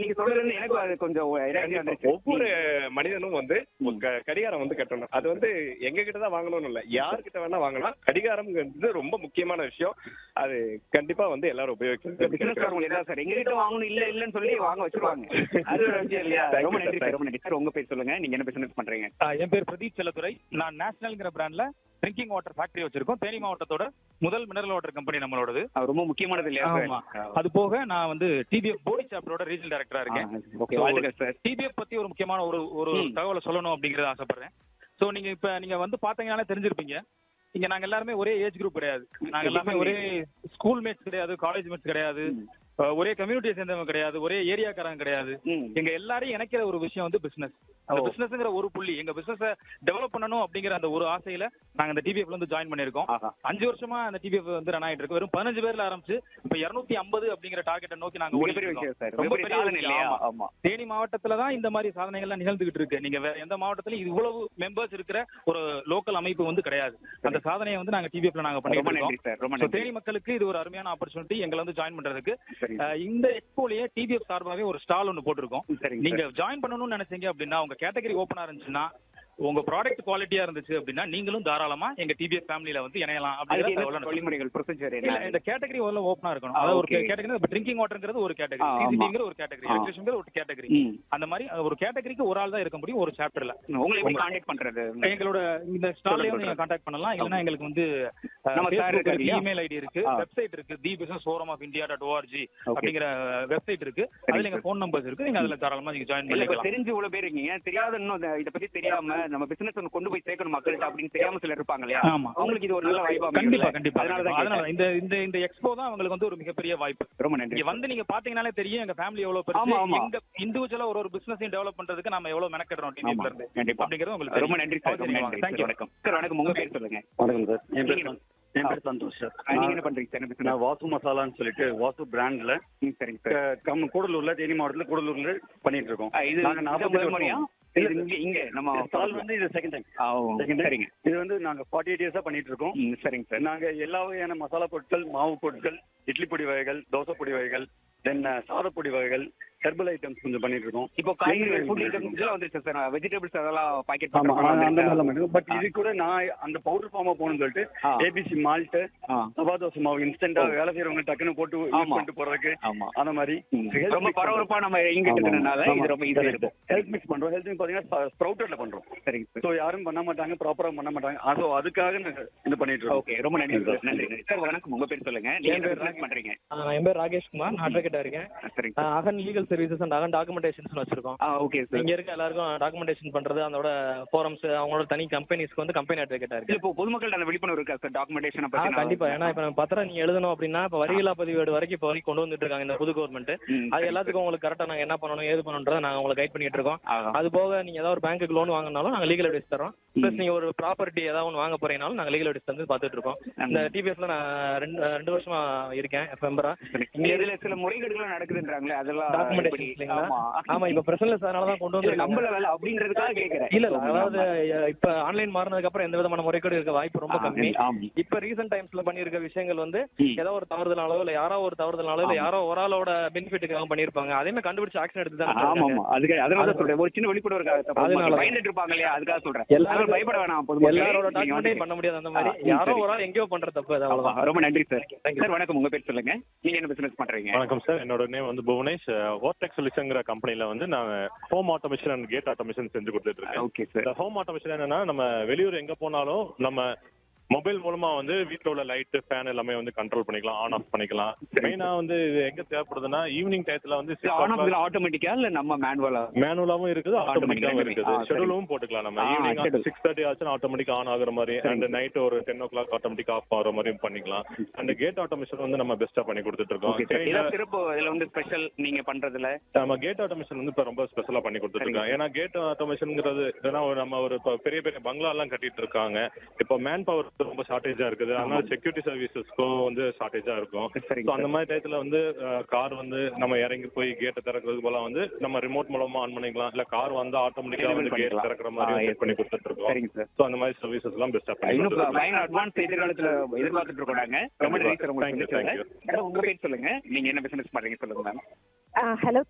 நீங்க சொல்றது எனக்கு அது கொஞ்சம் idea வந்துருச்சு. ஒவ்வொரு மனிதனும் வந்து ஒரு க- கடிகாரம் வந்து கட்டணும் அது வந்து எங்க கிட்ட தான் வாங்கணும்னு இல்ல யார்கிட்ட வேணா வாங்கலாம் கடிகாரம்ங்கிறது ரொம்ப முக்கியமான விஷயம் அது கண்டிப்பா வந்து எல்லாரும் பிசினஸ் உபயோகிக்கணும் வரவங்க இதான் சார் எங்க கிட்ட வாங்கணும் இல்ல இல்லன்னு சொல்லி வாங்க வச்சிருவாங்க அது ஒரு விஷயம் இல்லையா Thank you, ரொம்ப நன்றி sir. சார் ரொம்ப நன்றி சார் உங்க பேர் சொல்லுங்க நீங்க என்ன பிசினஸ் பண்றீங்க ஆ, என் பேர் பிரதீப் செல்லத்துறை நான் நேஷனல்ங்கிற பிராண்ட்ல ட்ரிங்கிங் வாட்டர் ஃபேக்டரி வச்சிருக்கோம் தேனி மாவட்டத்தோட முதல் மினரல் வாட்டர் கம்பெனி நம்மளோடது அது ரொம்ப முக்கியமானது இல்லையா ஆமா அது போக நான் வந்து டிபிஎஃப் போடி சாப்டரோட ரீஜனல் டைரக்டரா இருக்கேன் ஓகே வாழ்த்துக்கள் சார் டிபிஎஃப் பத்தி ஒரு முக்கியமான ஒரு ஒரு ம். தகவலை சொல்லணும் அப்படிங்கறத ஆசைப்படுறேன் சோ நீங்க இப்ப நீங்க வந்து பாத்தீங்கன்னாலே தெரிஞ்சிருப்பீங்க இங்க நாங்க எல்லாருமே ஒரே ஏஜ் குரூப் கிடையாது நாங்க எல்லாமே ஒரே ஸ்கூல் மேட்ஸ் கிடையாது காலேஜ் மேட்ஸ் கிடையாது அஹ், ஒரே கம்யூனிட்டியை சேர்ந்தவங்க கிடையாது ஒரே ஏரியாக்காரங்க கிடையாது ம். எங்க எல்லாரையும் இணைக்கிற ஒரு விஷயம் வந்து பிசினஸ் அந்த ஓ. பிசினஸ்ங்கிற ஒரு புள்ளி எங்க பிசினஸ் டெவலப் பண்ணணும் அப்படிங்கிற அந்த ஒரு ஆசையில நாங்க இந்த டிபிஎஃப்ல வந்து ஜாயின் பண்ணிருக்கோம் ஆஹா அஞ்சு வருஷமா அந்த டிபிஎஃப் வந்து ரன் ஆயிட்டு இருக்கு வெறும் பதினஞ்சு பேர்ல ஆரம்பிச்சு இப்ப இருநூத்தி ஐம்பது அப்படிங்கிற டார்கெட்டை நோக்கி நாங்க ஓடிட்டு மிகப்பெரிய இருக்கோம். விஷயம் சார் ரொம்ப ரொம்ப பெரிய சாதனை விஷயம், இல்லையா ஆமா. ஆமா தேனி மாவட்டத்துல தான் இந்த மாதிரி சாதனைகள்லாம் நிகழ்ந்துகிட்டு இருக்கு நீங்க வேற எந்த மாவட்டத்திலும் இவ்வளவு மெம்பர்ஸ் இருக்கிற ஒரு லோக்கல் அமைப்பு வந்து கிடையாது அந்த சாதனையை வந்து நாங்க டிபிஎஃப்ல நாங்க பண்ணிட்டு ரொம்ப இருக்கோம் நன்றி சார் ரொம்ப So, நன்றி தேனி மக்களுக்கு இது ஒரு அருமையான ஆப்பர்ச்சுனிட்டி எங்களை வந்து ஜாயின் பண்றதுக்கு சரிங்க அஹ், இந்த எக்ஸ்போலயே டிபிஎஃப் சார்பாகவே ஒரு ஸ்டால் ஒன்று போட்டிருக்கோம் சரிங்க நீங்க ஜாயின் பண்ணணும்னு நினைச்சீங்க அப்படின்னா உங்க கேட்டகரி ஓப்பனா இருந்துச்சுன்னா உங்க ப்ராடக்ட் குவாலிட்டியா இருந்துச்சு அப்படின்னா நீங்களும் தாராளமா எங்க டிபிஎஃப் ஃபேமிலியில வந்து இணையலாம் அதுக்கு அப்படிங்கிற என்ன தகவலை வழிமுறைகள் ப்ரொசீஜர் இல்ல என்ன இந்த கேட்டகரி முதல்ல ஓப்பனா இருக்கணும் ஆ, அதாவது ஒரு okay. கேட்டகரி இப்ப ட்ரிங்கிங் வாட்டர்ங்கிறது ஒரு கேட்டகரி ஆ, ஆமா. சிசிடிங்கிற ஒரு கேட்டகரி ஆ. எலக்ட்ரிஷன்ங்கிற ஒரு கேட்டகரி ம். அந்த மாதிரி ஒரு கேட்டகரிக்கு ஒரு ஆள் தான் இருக்க முடியும் ஒரு சாப்டர்ல உங்களை எப்படி காண்டாக்ட் பண்றது எங்களோட இந்த ஸ்டால்லயே சொல்லுங்க, நீங்க கான்டாக்ட் பண்ணலாம் இல்லனா எங்களுக்கு வந்து நம்ம sir இருக்காரு இல்லையா? இமெயில் ஐடி இருக்கு ஆ. வெப்சைட் இருக்கு the business forum of India dot ORG Okay. அப்படிங்கிற வெப்சைட் இருக்கு அதுல எங்க ஃபோன் நம்பர்ஸ் இருக்கு நீங்க அதுல தாராளமா நீங்க ஜாயின் இல்ல இப்ப பண்ணிக்கலாம் தெரிஞ்சு இவ்வளவு பேர் இருக்கீங்க தெரியாத இன்னும் இத- இத பத்தி தெரியாம நம்ம பிசினஸ் ஒன்று கொண்டு போய் சேர்க்கணும் மக்கள்கிட்ட அப்படின்னு தெரியாம சிலர் இருப்பாங்க இல்லையா ஆமா. அவங்களுக்கு இது ஒரு நல்ல வாய்ப்பா கண்டிப்பா அமையும்ல? கண்டிப்பா அதனால அதனால தான் அதனால கேட்டேன். இந்த இந்த இந்த எக்ஸ்போ தான் அவங்களுக்கு வந்து ஒரு மிகப்பெரிய வாய்ப்பு ரொம்ப நன்றி இங்க வந்து நீங்க பாத்தீங்கன்னாலே தெரியும் எங்க ஃபேமிலி எவ்வளவு ஆமா, பெருசு ஆமா. எங்க இண்டிவிஜுவலா ஒரு ஒரு பிசினஸையும் டெவலப் பண்றதுக்கு நம்ம எவ்வளவு மெனக்கெடுறோம் ஆமா, டீம்ல இருந்து கண்டிப்பா. அப்படிங்கிறது உங்களுக்கு ரொம்ப நன்றி சார் ரொம்ப நன்றி தேங்க்யூ சார் வணக்கம் சார் வணக்கம் உங்க பேர் சொல்லுங்க வணக்கம் சார் என் பேர் நீங்க- சந்- என் பேர் சந்தோஷ் சார் ஆ, நீங்க என்ன பண்றீங்க சார் என்ன business? நான் வாசு மசாலான்னு சொல்லிட்டு வாசு பிராண்ட்ல ம், சரிங்க சார் கம் கூடலூர்ல தேனி மாவட்டத்துல கூடலூர்ல பண்ணிட்டு இருக்கோம் ஆ, இது நாங்க இது நாற்பது முதல் முறையா இது இங்க இங்க நம்ம ஸ்டால் வந்து இது செகண்ட் டைம் ஆ, ஓ, செகண்ட் சரிங்க இது வந்து நாங்க ஃபார்ட்டி எயிட் இயர்ஸா பண்ணிட்டு இருக்கோம் ம், சரிங்க சார் நாங்க எல்லா வகையான மசாலா பொருட்கள் மாவு பொருட்கள் இட்லி பொடி வகைகள் தோசை பொடி வகைகள் தென் சாதப்பொடி வகைகள் ஹெர்பல் ஐட்டம்ஸ் கொஞ்சம் பண்ணிட்டு இருக்கோம் இப்போ காய்கறி நீங்க- ஃபுட் ஐட்டம்ஸ் எல்லாம் வந்துருச்சு சார் வெஜிடபிள்ஸ் அதெல்லாம் பாக்கெட் ஆமா ஆ, அந்த பண்ணுறோம் மாதிரிலாம் பட் இது கூட நான் அந்த பவுடர் ஃபார்மா போகணும்னு சொல்லிட்டு ஆ. ஏபிசி மால்ட் ஆ. சபா தோசை மாவு இன்ஸ்டன்டா வேலை செய்யறவங்க டக்குன்னு போட்டு யூஸ் ஆமா. பண்ணிட்டு போறதுக்கு ஆமா அந்த மாதிரி ரொம்ப பரபரப்பா நம்ம இங்க இருக்கிறதுனால இது ரொம்ப ஈஸியா இருக்கும் ஹெல்த் மிக்ஸ் பண்றோம் ஹெல்த் மிக்ஸ் பாத்தீங்கன்னா ஸ்ப்ரவுட்டர்ல பண்றோம் சரிங்க சார் சோ யாரும் பண்ண மாட்டாங்க ப்ராப்பரா பண்ண மாட்டாங்க அது அதுக்காக நாங்க இது பண்ணிட்டு இருக்கோம் ஓகே ரொம்ப நன்றி சார் நன்றி நன்றி சார் வணக்கம் உங்க பேர் சொல்லுங்க நீங்க என் என்ன பேர் business பண்றீங்க ஆ, என் பேர் ராகேஷ் குமார் நான் அட்வொகேட்டா இருக்கேன் ஆ, சரிங்க ஆ, சார் அகன் லீகல் சர்வீசஸ் அண்ட் அகன் டாக்குமெண்டேஷன்ஸ் வச்சிருக்கோம் ஆ ஓகே சார் இங்க இருக்க எல்லாருக்கும் டாக்குமெண்டேஷன் பண்றது அதோட ஃபோரம்ஸ் அவங்களோட தனி கம்பெனிஸ்க்கு வந்து கம்பெனி அட்வொகேட்டா இல்ல இருக்கு இப்போ பொதுமக்கள் அந்த விழிப்புணர்வு இருக்கா சார் டாக்குமெண்டேஷனை ஆ, பத்தி கண்டிப்பா ஏன்னா இப்ப நம்ம பத்திரம் நீங்க எழுதணும் அப்படின்னா இப்ப வரிகளா பதிவேடு வரைக்கும் இப்போ வரைக்கும் கொண்டு வந்துட்டு இருக்காங்க இந்த புது கவர்மெண்ட் ம், அது சரி, எல்லாத்துக்கும் உங்களுக்கு கரெக்டா நாங்க என்ன பண்ணணும் ஏது பண்ணணுன்றத நாங்க உங்களுக்கு கைட் பண்ணிட்டு இருக்கோம் ஆஹா. அது போக நீங்க ஏதாவது ஒரு பேங்க்குக்கு லோன் வாங்கினாலும் நாங்க லீகல் அட்வைஸ் தரோம் பிளஸ் நீங்க ஒரு ப்ராப்பர்ட்டி ஏதாவது ஒன்று வாங்க போறீங்கனாலும் நாங்க லீகல் அட்வைஸ் வந்து பாத்துட்டு இருக்கோம் இந்த டிபிஎஸ்ல நான் ரெண்டு ரெண்டு வருஷமா இருக்கேன் மெம்பரா சரி. இங்க இதுல சில முறைகேடுகள் நடக்குதுன்றாங்களே அதெல்லாம் டாக்குமெண்டேஷன் எப்படி? இல்லைங்களா ஆமா ஆமா இப்ப பிரசன்ட்லெஸ் அதனால தான் கொண்டு இல்ல, வந்து நம்மள வேலை அப்படின்றதுக்காக கேக்குறேன் இல்ல இல்ல அதாவது அஹ், இப்ப ஆன்லைன் மாறினதுக்கு அப்புறம் எந்த விதமான முறைகேடு இருக்க வாய்ப்பு ரொம்ப ஆ, கம்மி ஆமா. இப்ப ரீசெண்ட் டைம்ஸ்ல பண்ணிருக்க விஷயங்கள் வந்து ம். ஏதோ ஒரு தவறுதலாலோ இல்ல யாரோ ஒரு தவறுதலாலோ இல்ல யாரோ ஒரு ஆளோட பெனிஃபிட்டுக்காக பண்ணிருப்பாங்க அதே மாதிரி கண்டுபிடிச்சு ஆக்ஷன் எடுத்து ஆமா தான் ஆமா அதுக்கு அதனால தான் சொல்றேன் ஒரு சின்ன விழிப்புணர்வுக்காக அதனால அதனால தான். பயந்துட்டு இருப்பாங்க இல்லையா அதுக்காக சொல்றேன் எல்லாரும் எல்லாரும் பயப்பட வேணாம் பொதுமக்களே. எல்லாரோட நீங்க வந்து- டாக்குமெண்ட்டையும் பண்ண முடியாது அந்த மாதிரி ஆ, ம், யாரோ சரி. ஒரு ஆள் எங்கேயோ பண்ற தப்பு அது ஆமா, அவ்வளவுதான் ரொம்ப நன்றி சார் Thank you. சார் வணக்கம் உங்க பேர் சொல்லுங்க நீங்க என்ன பிசினஸ் பண்றீங்க வணக்கம் சார் என்னோட நேம் வந்து புவனேஷ் ஓர்டெக் சொல்யூஷன்ங்கிற கம்பெனில வந்து நான் home automation and gate automation செஞ்சு கொடுத்துட்டு இருக்கேன் ஓகே சார் இந்த ஹோம் ஆட்டோமேஷன் என்னன்னா நம்ம வெளியூர் எங்க போனாலும் நம்ம மொபைல் மூலமா வந்து வீட்ல உள்ள லைட் ஃபேன் எல்லாமே வந்து கண்ட்ரோல் பண்ணிக்கலாம் ஆன் ஆஃப் பண்ணிக்கலாம் மெயினா வந்து இது எங்க தேவைப்படுதுன்னா ஈவினிங் டயத்துல வந்து ஆன் ஆஃப் ஆட்டோமேட்டிக்கா இல்ல நம்ம மேனுவலா மேனுவலாவும் இருக்குது ஆட்டோமேட்டிக்காவும் Automatic இருக்குது ஆ, சரி. ஷெடியூலும் போட்டுக்கலாம் நம்ம ஆ, ஈவினிங் schedule. சிக்ஸ் தேர்ட்டி ஆச்சுன்னா ஆட்டோமேட்டிக் ஆன் ஆகுற மாதிரி அண்ட் நைட் ஒரு ten o'clock automatic off ஆகிற மாதிரியும் பண்ணிக்கலாம் அண்ட் கேட் ஆட்டோமேஷன் வந்து நம்ம பெஸ்டா பண்ணி கொடுத்துட்டு ஓகே சார் இருக்கோம் ஏதாவது சிறப்பு இதுல வந்து ஸ்பெஷல் நீங்க பண்றதுல நம்ம கேட் ஆட்டோமேஷன் வந்து இப்ப ரொம்ப ஸ்பெஷலா பண்ணி கொடுத்துட்டு இருக்கோம் ஏன்னா கேட் ஆட்டோமேஷன்ங்கிறது ஏன்னா ஒரு நம்ம ஒரு இப்ப பெரிய பெரிய பங்களா எல்லாம் கட்டிட்டு இருக்காங்க இப்போ மேன் பவர் ரொம்ப ஷார்டேஜா இருக்குது அதனால செக்யூரிட்டி சர்வீசஸ்க்கும் வந்து ஷார்டேஜா இருக்கும் சரிங்க ஸோ அந்த மாதிரி டயத்துல வந்து கார் வந்து நம்ம இறங்கி போய் கேட்டை திறக்கிறதுக்கு போல வந்து நம்ம ரிமோட் மூலமா ஆன் பண்ணிக்கலாம் இல்ல கார் வந்து ஆட்டோமேட்டிக்கா வந்து கேட் பண்ணிக்கலாம். திறக்கிற ஆ, மாதிரி yes. செட் பண்ணி கொடுத்துட்டு இருக்கோம் சரிங்க சார் ஸோ அந்த மாதிரி சர்வீசஸ் எல்லாம் பெஸ்டா பண்ணி இன்னும் கொடுத்துட்டு இருக்கோம். பயங்கர அட்வான்ஸ் எதிர்காலத்துல எதிர்பார்த்துட்டு இருக்கோம் நாங்க ரொம்ப நன்றி சார் Thank you, உங்களுக்கு thank you. மேடம் உங்க பேர் சொல்லுங்க நீங்க என்ன பிசினஸ் பண்றீங்க சொல்லுங்க மேம் ஹலோ